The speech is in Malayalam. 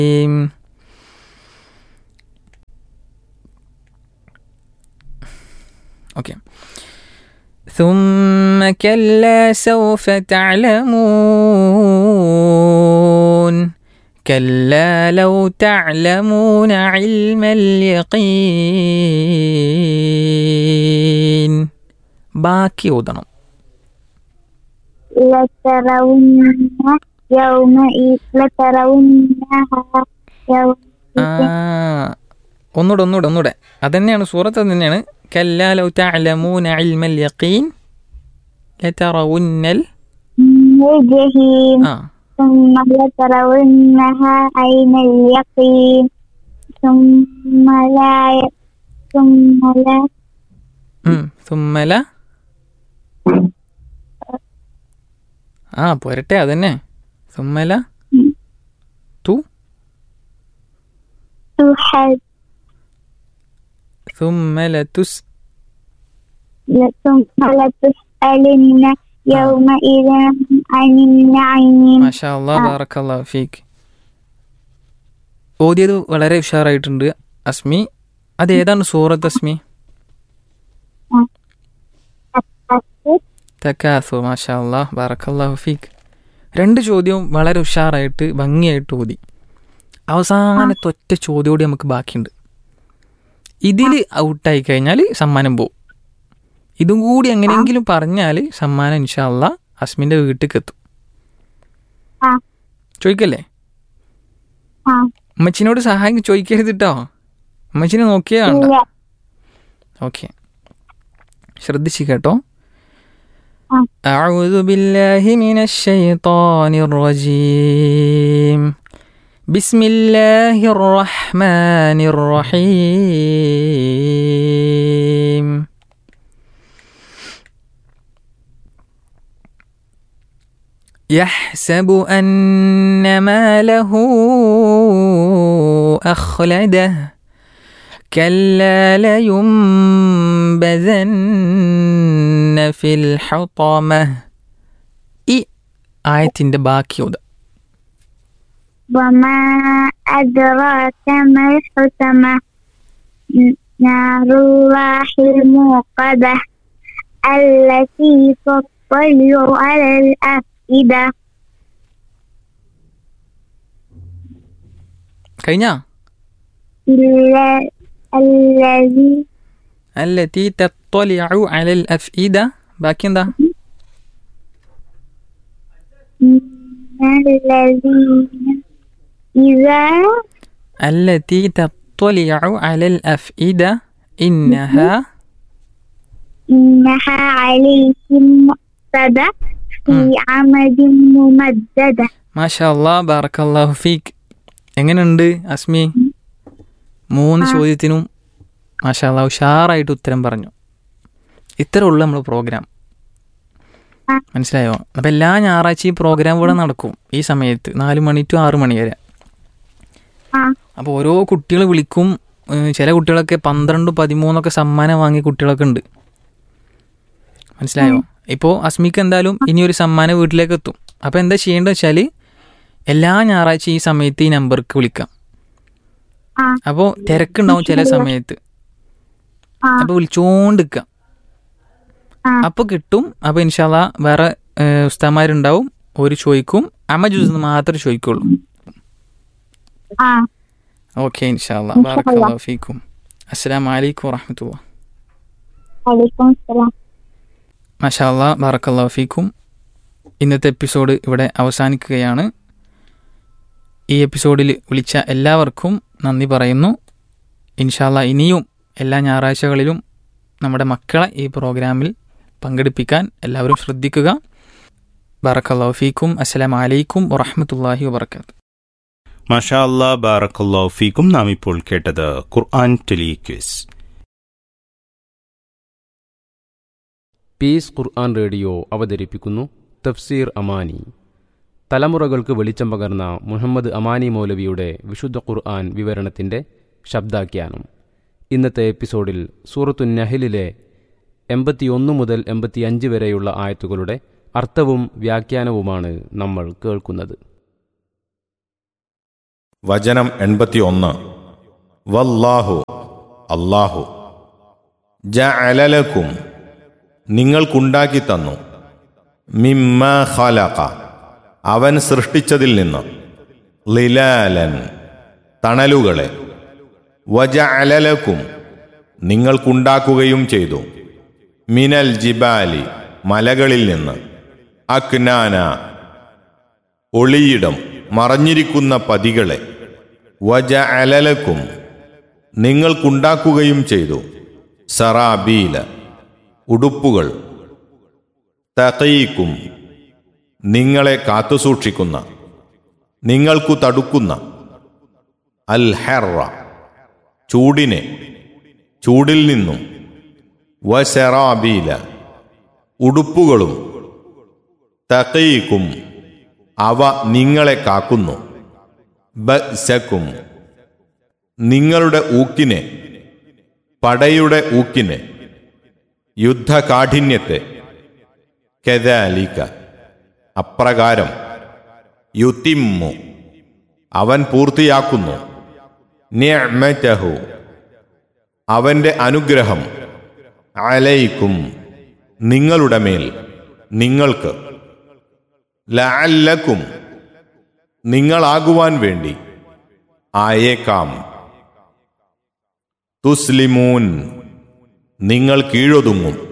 ഓക്കെ ثم كلا سوف تعلمون كلا لو تعلمون علم اليقين ബാക്കി ഓതണം لترون يومئذ لترونها ആ يومئذ ഒന്നൂടെ ഒന്നൂടെ ഒന്നൂടെ അതന്നെയാണ് സൂറത്ത് അത് തന്നെയാണ് كلا لو تعلمون علم اليقين لترون الجحيم ആ ثم لترونها عين اليقين ثم لا ي- ثم لا ഉം. ثم لا ആ പോരട്ടെ അതന്നെ ثم لا തു تحد ثم لتس ثم لتسألن يومئذ عن النعيم മാഷാ അല്ലാ ബാറക്കല്ലാ ഫീക്ക് ഓതിയത് വളരെ ഉഷാറായിട്ടുണ്ട് അസ്മി അത് ഏതാണ് സൂറത്ത് അസ്മി തക്കാസു മാഷാ അല്ലാ ബാറക്കല്ലാഹു ഫീക്ക് രണ്ട് ചോദ്യവും വളരെ ഉഷാറായിട്ട് ഭംഗിയായിട്ട് ഓതി അവസാനത്തെ ഒറ്റ ചോദ്യം കൂടി നമുക്ക് ബാക്കിയുണ്ട് ഇതിൽ ഔട്ടായി കഴിഞ്ഞാൽ സമ്മാനം പോവും ഇതും കൂടി എങ്ങനെയെങ്കിലും പറഞ്ഞാൽ സമ്മാനം ഇൻഷാ അല്ലാ അസ്മിൻ്റെ വീട്ടിലേക്ക് എത്തും ആ. ചോദിക്കല്ലേ ആ അമ്മച്ചിനോട് സഹായം ചോദിക്കരുത് കേട്ടോ അമ്മച്ചിനെ നോക്കിയാ വേണ്ട ഇല്ല ഓക്കെ ശ്രദ്ധിച്ച് കേട്ടോ ആ. أعوذ بالله من الشيطان الرجيم بسم الله الرحمن الرحيم يحسب أن ماله أخلده كلا لينبذن في الحطمة ഈ ആയത്തിൻ്റെ ബാക്കി ഓത وما أدراك ما الحطمة نار الله الموقدة التي تطلع على الأفئدة കഴിഞ്ഞാ إلا الذي التي تطلع على الأفئدة ബാക്കി എന്താ إن الذين إذا التي تطلع على الأفئدة إنها إنها عليهم مؤتدة في عمد ممددة മാഷാ അല്ലാ ബാറക്കല്ലാഹു ഫീക്ക് എങ്ങനെയുണ്ട് അസ്മി മൂന്ന് ചോദ്യത്തിനും മാഷാ അല്ലാ ഉഷാറായിട്ട് ഉത്തരം പറഞ്ഞു ഇത്ര ഉള്ളു നമ്മൾ പ്രോഗ്രാം ആ. മനസ്സിലായോ അപ്പം എല്ലാ ഞായറാഴ്ചയും പ്രോഗ്രാം ഇവിടെ നടക്കും ഈ സമയത്ത് നാല് മണി ടു ആറ് മണി വരെ ആ അപ്പോൾ ഓരോ കുട്ടികൾ വിളിക്കും ഏഹ് ചില കുട്ടികളൊക്കെ പന്ത്രണ്ട് പതിമൂന്നൊക്കെ സമ്മാനം വാങ്ങിയ കുട്ടികളൊക്കെ ഉണ്ട് മനസ്സിലായോ ഇപ്പോൾ അസ്മിക്ക് എന്തായാലും ഇനി ഒരു സമ്മാനം വീട്ടിലേക്ക് എത്തും അപ്പോൾ എന്താ ചെയ്യേണ്ടത് വെച്ചാൽ എല്ലാ ഞായറാഴ്ച ഈ സമയത്ത് ഈ നമ്പർക്ക് വിളിക്കാം ആ അപ്പോൾ തിരക്കുണ്ടാവും ചില സമയത്ത് ആ അപ്പോൾ വിളിച്ചോണ്ടിരിക്കുക ആ അപ്പോൾ കിട്ടും അപ്പോൾ ഇൻഷാല്ല വേറെ ഏഹ്, ഉസ്താമാരുണ്ടാവും ഒരു ചോദിക്കും അമ്മ ജ്യൂസ് മാത്രമേ ചോദിക്കുള്ളൂ ആ ഓക്കെ ഇൻഷാല്ല ഇൻഷാ ബാറക്കല്ലാഹു ഫീക്കും അസ്സലാമു അലൈക്കും വറഹമത്തുള്ള വലൈക്കും സലാം മഷാല്ല ബാറക്കല്ലാ ഫീക്കും ഇന്നത്തെ എപ്പിസോഡ് ഇവിടെ അവസാനിക്കുകയാണ് ഈ എപ്പിസോഡിൽ വിളിച്ച എല്ലാവർക്കും നന്ദി പറയുന്നു ഇൻഷാല്ല ഇനിയും എല്ലാ ഞായറാഴ്ചകളിലും നമ്മുടെ മക്കളെ ഈ പ്രോഗ്രാമിൽ പങ്കെടുപ്പിക്കാൻ എല്ലാവരും ശ്രദ്ധിക്കുക ബാറക്കല്ലാ ഫീക്കും അസ്സലാമു അലൈക്കും വറഹമത്തല്ലാഹി വബർക്കാത്തു മഷാ അല്ലാ ബാറക്കല്ലാ ഫീക്കും നാം ഇപ്പോൾ കേട്ടത് ഖുർആൻ ടെലിക്വിസ് പീസ് ഖുർആൻ റേഡിയോ അവതരിപ്പിക്കുന്നു തഫ്സീർ അമാനി തലമുറകൾക്ക് വെളിച്ചം പകർന്ന മുഹമ്മദ് അമാനി മൗലവിയുടെ വിശുദ്ധ ഖുർആൻ വിവരണത്തിൻ്റെ ശബ്ദാഖ്യാനം ഇന്നത്തെ എപ്പിസോഡിൽ സൂറത്തു നഹലിലെ എൺപത്തിയൊന്ന് മുതൽ എൺപത്തിയഞ്ച് വരെയുള്ള ആയത്തുകളുടെ അർത്ഥവും വ്യാഖ്യാനവുമാണ് നമ്മൾ കേൾക്കുന്നത് വചനം എൺപത്തി ഒന്ന് വല്ലാഹു അല്ലാഹു ജഅലലക്കും നിങ്ങൾക്കുണ്ടാക്കി തന്നു മിമ്മ ഖലഖ അവൻ സൃഷ്ടിച്ചതിൽ നിന്ന് ലിലാലൻ തണലുകളെ വജഅലലക്കും നിങ്ങൾക്കുണ്ടാക്കുകയും ചെയ്തു മിനൽ ജിബാലി മലകളിൽ നിന്ന് അക്നാന ഒളിയിടം മറഞ്ഞിരിക്കുന്ന പതികളെ വജ അലലക്കും നിങ്ങൾക്കുണ്ടാക്കുകയും ചെയ്തു സറാബീല ഉടുപ്പുകൾ തകയിക്കും നിങ്ങളെ കാത്തുസൂക്ഷിക്കുന്ന നിങ്ങൾക്കു തടുക്കുന്ന അൽ ഹെറ ചൂടിനെ ചൂടിൽ നിന്നും വശറാബീല ഉടുപ്പുകളും തകയിക്കും അവ നിങ്ങളെ കാക്കുന്നു ബസക്കും നിങ്ങളുടെ ഊക്കിനെ പടയുടെ ഊക്കിനെ യുദ്ധകാഠിന്യത്തെ കെതാലിക്ക അപ്രകാരം യുത്തിമ്മു അവൻ പൂർത്തിയാക്കുന്നു നിഅ്മതഹു അവന്റെ അനുഗ്രഹം അലൈക്കും നിങ്ങളുടെ മേൽ നിങ്ങൾക്ക് ലഅല്ലക്കും നിങ്ങളാകുവാൻ വേണ്ടി ആയേക്കാം തുസ്ലിമൂൻ നിങ്ങൾ കീഴൊതുങ്ങും